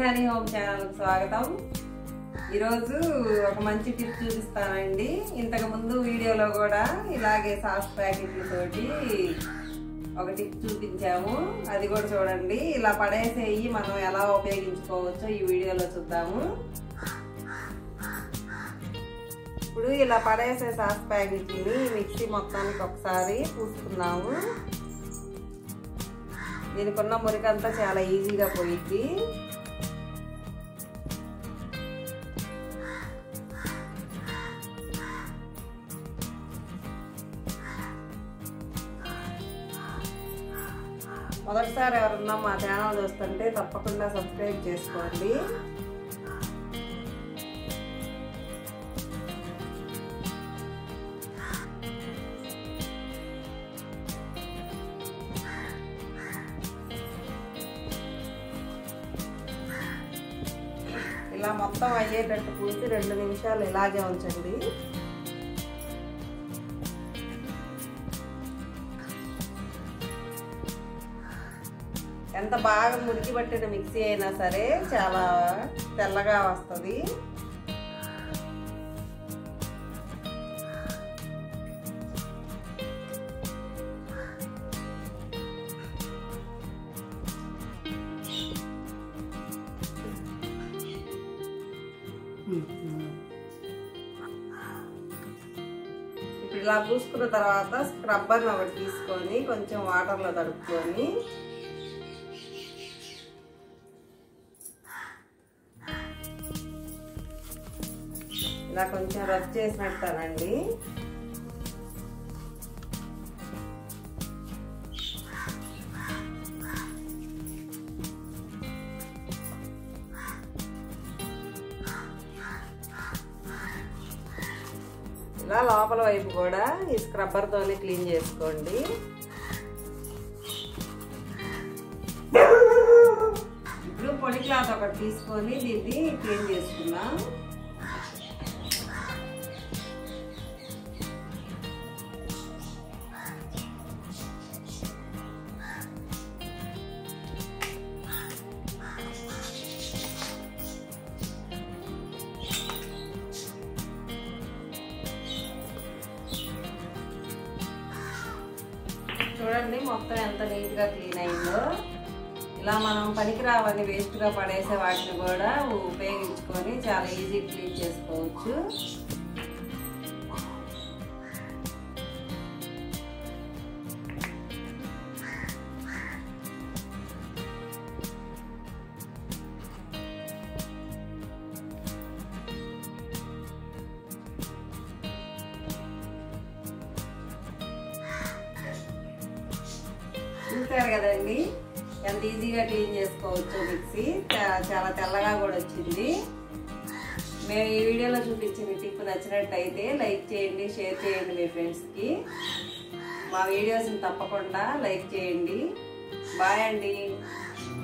honey home ఛానల్కి స్వాగతం ఈరోజు ఒక మంచి టిప్ చూపిస్తానండి ఇంతకు ముందు వీడియోలో కూడా ఇలాగే సాస్ ప్యాకెట్ల తోటి ఒక టిప్ చూపించాము అది కూడా చూడండి ఇలా పడేసేయి మనం ఎలా ఉపయోగించుకోవచ్చో ఈ వీడియోలో చూద్దాము ఇప్పుడు ఇలా పడేసే సాస్ ప్యాకెట్ని మిక్సీ మొత్తానికి ఒకసారి పూసుకున్నాము దీనికి ఉన్న మురికంతా చాలా ఈజీగా పోయిద్ది మొదటిసారి ఎవరన్నా మా ఛానల్ చూస్తుంటే తప్పకుండా సబ్స్క్రైబ్ చేసుకోండి ఇలా మొత్తం అయ్యేటట్టు పూసి రెండు నిమిషాలు ఇలాగే ఉంచండి ఎంత బాగా మురికి పట్టిన మిక్సీ అయినా సరే చాలా తెల్లగా వస్తుంది ఇప్పుడు ఇలా పూసుకున్న తర్వాత స్క్రబ్బర్ని ఒకటి తీసుకొని కొంచెం వాటర్లో తడుపుకొని ఇలా కొంచెం రబ్ చేసినట్టానండి ఇలా లోపల వైపు కూడా ఈ స్క్రబ్బర్తోనే క్లీన్ చేసుకోండి ఇప్పుడు పొడి క్లాత్ ఒకటి తీసుకొని దీన్ని క్లీన్ చేసుకుందాం చూడండి మొత్తం ఎంత నీట్గా క్లీన్ అయిందో ఇలా మనం పనికిరావని వేస్ట్గా పడేసే వాటిని కూడా ఉపయోగించుకొని చాలా ఈజీ క్లీన్ చేసుకోవచ్చు చూసారు కదండి ఎంత ఈజీగా క్లీన్ చేసుకోవచ్చు మిక్సీ చాలా తెల్లగా కూడా వచ్చింది మేము ఈ వీడియోలో చూపించిన టిప్ నచ్చినట్టయితే లైక్ చేయండి షేర్ చేయండి మీ ఫ్రెండ్స్కి మా వీడియోస్ని తప్పకుండా లైక్ చేయండి బాయ్ అండి